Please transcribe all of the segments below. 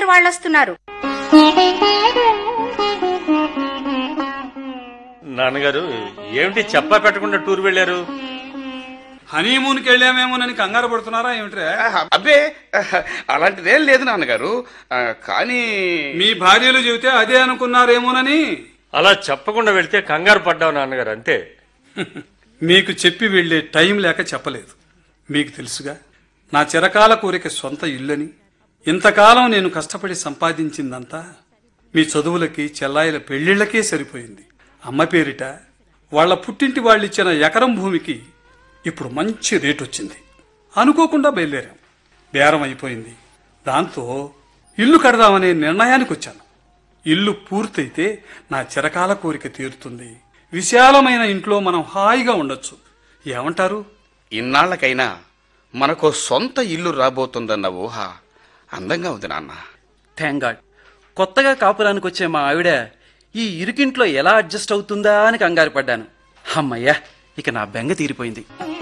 అందరు వాళ్ళొస్తున్నారు నాన్నగారు ఏమిటి చెప్పా పెట్టకుండా టూర్ వెళ్ళారు హనీమూన్కి వెళ్ళామేమోనని కంగారు పడుతున్నారా ఏమిట్రా ఆహా, అబ్బే ఆహా, అలాంటిదేం లేదు నాన్నగారు ఆ, కానీ మీ భార్యలు చెబితే అదే అనుకున్నారేమోనని అలా చెప్పకుండా వెళ్తే కంగారు పడ్డావు నాన్నగారు అంతే మీకు చెప్పి వెళ్ళే టైం లేక చెప్పలేదు మీకు తెలుసుగా నా చిరకాల కోరిక సొంత ఇల్లని ఇంతకాలం నేను కష్టపడి సంపాదించిందంతా మీ చదువులకి చెల్లాయిల పెళ్లిళ్లకే సరిపోయింది అమ్మ పేరిట వాళ్ళ పుట్టింటి వాళ్ళిచ్చిన ఎకరం భూమికి ఇప్పుడు మంచి రేటు వచ్చింది అనుకోకుండా బయలుదేరాం బేరం అయిపోయింది దాంతో ఇల్లు కడదామనే నిర్ణయానికి వచ్చాను ఇల్లు పూర్తయితే నా చిరకాల కోరిక తీరుతుంది విశాలమైన ఇంట్లో మనం హాయిగా ఉండొచ్చు ఏమంటారు ఇన్నాళ్లకైనా మనకు సొంత ఇల్లు రాబోతుందన్న ఊహ అందంగా ఉంది నాన్న థ్యాంక్ గాడ్ కొత్తగా కాపురానికి వచ్చే మా ఆవిడ ఈ ఇరుకింట్లో ఎలా అడ్జస్ట్ అవుతుందా అని కంగారు పడ్డాను అమ్మయ్యా ఇక నా బెంగ తీరిపోయింది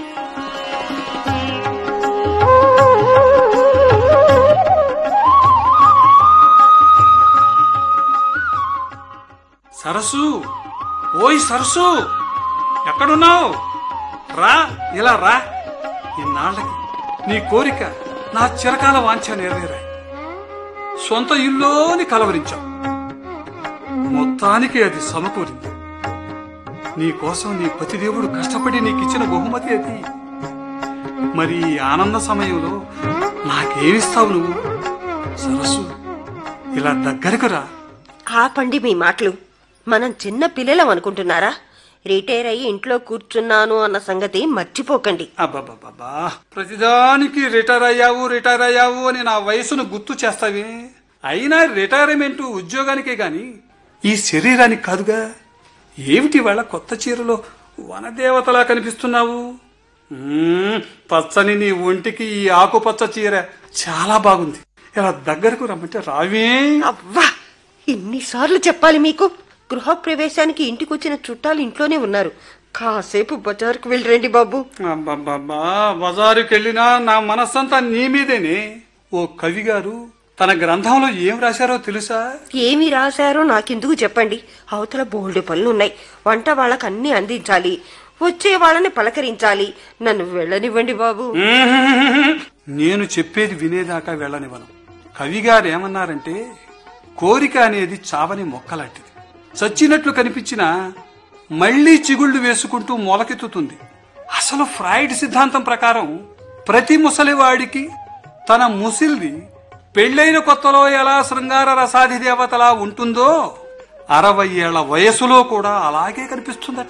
సరస్సు ఓయ్ సరస్సు ఎక్కడున్నావు రా ఇలా రా ఇన్నాళ్ళకి నీ కోరిక నా చిరకాల వాంఛ నెరవేరాయి సొంత ఇల్లోని కలవరించాం మొత్తానికి అది సమకూరింది నీ కోసం నీ పతిదేవుడు కష్టపడి నీకిచ్చిన బహుమతి అది మరి ఈ ఆనంద సమయంలో నాకేమిస్తావు నువ్వు సరస్సు ఇలా దగ్గరకు రా ఆపండి మీ మాటలు మనం చిన్న పిల్లలం అనుకుంటున్నారా రిటైర్ అయ్యి ఇంట్లో కూర్చున్నాను అన్న సంగతి మర్చిపోకండి అబ్బబ్బబ్బా ప్రతిదానికి రిటైర్ అయ్యావు రిటైర్ అయ్యావు అని నా వయసును గుర్తు చేస్తావే అయినా రిటైర్మెంట్ ఉద్యోగానికే గాని ఈ శరీరానికి కాదుగా ఏమిటి వాళ్ళ కొత్త చీరలో వనదేవతలా కనిపిస్తున్నావు మ్మ్, పచ్చని నీ ఒంటికి ఈ ఆకుపచ్చ చీర చాలా బాగుంది ఇలా దగ్గరకు రమ్మంటే రావే అవ్వా ఇన్నిసార్లు చెప్పాలి మీకు గృహప్రవేశానికి ఇంటికి వచ్చిన చుట్టాలు ఇంట్లోనే ఉన్నారు కాసేపు బజారుకు వెళ్ళరండి బాబు అబ్బబ్బబ్బా బజారుకి వెళ్ళినా నా మనస్సంతా నీ మీదేనే ఓ కవి గారు తన గ్రంథంలో ఏం రాశారో తెలుసా ఏమి రాశారో నాకెందుకు చెప్పండి అవతల బోల్డ్ పనులు ఉన్నాయి వంట వాళ్ళకి అన్ని అందించాలి వచ్చే వాళ్ళని పలకరించాలి నన్ను వెళ్ళనివ్వండి బాబు నేను చెప్పేది వినేదాకా వెళ్ళనివ్వను కవి గారు ఏమన్నారంటే కోరిక అనేది చావని మొక్కలాంటిది చచ్చినట్లు కనిపించినా మళ్లీ చిగుళ్ళు వేసుకుంటూ మొలకెత్తుతుంది అసలు ఫ్రాయిడ్ సిద్ధాంతం ప్రకారం ప్రతి ముసలివాడికి తన ముసిల్ది పెళ్ళైన కొత్తలో ఎలా శృంగార రసాది దేవతలా ఉంటుందో అరవై ఏళ్ల వయసులో కూడా అలాగే కనిపిస్తుందట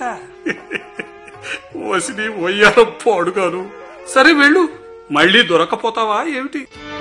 వసిని వయ్యాల పాడుగాను సరే వెళ్ళు మళ్ళీ దొరకపోతావా ఏమిటి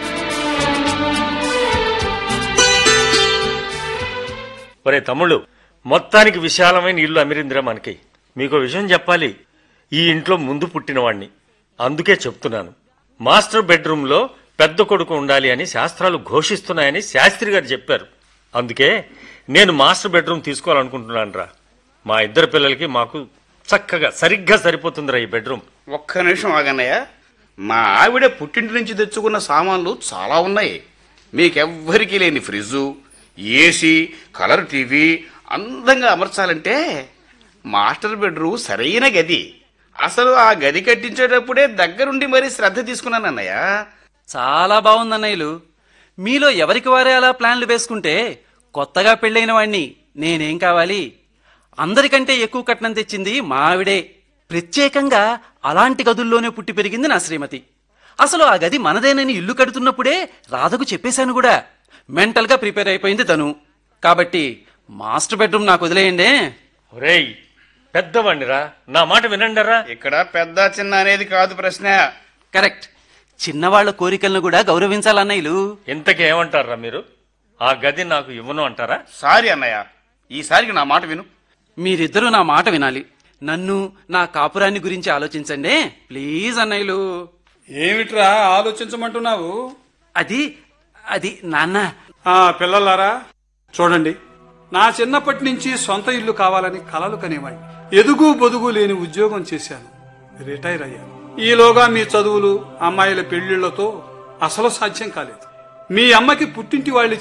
ఒరే తమ్ముళ్ళు మొత్తానికి విశాలమైన ఇల్లు అమిరిందిరా మనకి మీకు విషయం చెప్పాలి ఈ ఇంట్లో ముందు పుట్టినవాణ్ణి అందుకే చెప్తున్నాను మాస్టర్ బెడ్రూమ్లో పెద్ద కొడుకు ఉండాలి అని శాస్త్రాలు ఘోషిస్తున్నాయని శాస్త్రి గారు చెప్పారు అందుకే నేను మాస్టర్ బెడ్రూమ్ తీసుకోవాలనుకుంటున్నాను రా మా ఇద్దరు పిల్లలకి మాకు చక్కగా సరిగ్గా సరిపోతుందిరా ఈ బెడ్రూమ్ ఒక్క నిమిషం ఆగన్నయ్య మా ఆవిడ పుట్టింటి నుంచి తెచ్చుకున్న సామాన్లు చాలా ఉన్నాయి మీకెవ్వరికీ లేని ఫ్రిడ్జు ఏసీ కలర్ టీవీ అందంగా అమర్చాలంటే మాస్టర్ బెడ్రూమ్ సరైన గది అసలు ఆ గది కట్టించేటప్పుడే దగ్గరుండి మరీ శ్రద్ధ తీసుకున్నాను అన్నయ్య చాలా బాగుంది అన్నయ్యలు మీలో ఎవరికి వారే అలా ప్లాన్లు వేసుకుంటే కొత్తగా పెళ్ళైన వాణ్ణి నేనేం కావాలి అందరికంటే ఎక్కువ కట్నం తెచ్చింది మా ఆవిడే ప్రత్యేకంగా అలాంటి గదుల్లోనే పుట్టి పెరిగింది నా శ్రీమతి అసలు ఆ గది మనదేనని ఇల్లు కడుతున్నప్పుడే రాధకు చెప్పేశాను కూడా మెంటల్ గా ప్రిపేర్ అయిపోయింది తను కాబట్టి మాస్టర్ బెడ్రూమ్ నాకు వదిలేయండి ఒరేయ్ పెద్దవాణ్ణిరా నా మాట వినండిరా ఇక్కడ పెద్ద చిన్న అనేది కాదు ప్రశ్న కరెక్ట్ చిన్నవాళ్ల కోరికలను కూడా గౌరవించాలన్నయ్యలు ఇంతకీ ఏమంటారా మీరు ఆ గది నాకు ఇవ్వను అంటారా సారీ అన్నయ్య ఈసారికి నా మాట విను మీరిద్దరూ నా మాట వినాలి నన్ను నా కాపురాన్ని గురించి ఆలోచించండి ప్లీజ్ అన్నయ్యలు ఏమిట్రా ఆలోచించమంటున్నావు అది అది నాన్న ఆ పిల్లలారా చూడండి నా చిన్నప్పటి నుంచి సొంత ఇల్లు కావాలని కలలు కనేవాడిని ఎదుగు బొదుగు లేని ఉద్యోగం చేశాను రిటైర్ అయ్యాను ఈలోగా మీ చదువులు అమ్మాయిల పెళ్లిళ్లతో అసలు సాధ్యం కాలేదు మీ అమ్మకి పుట్టింటి వాళ్ళు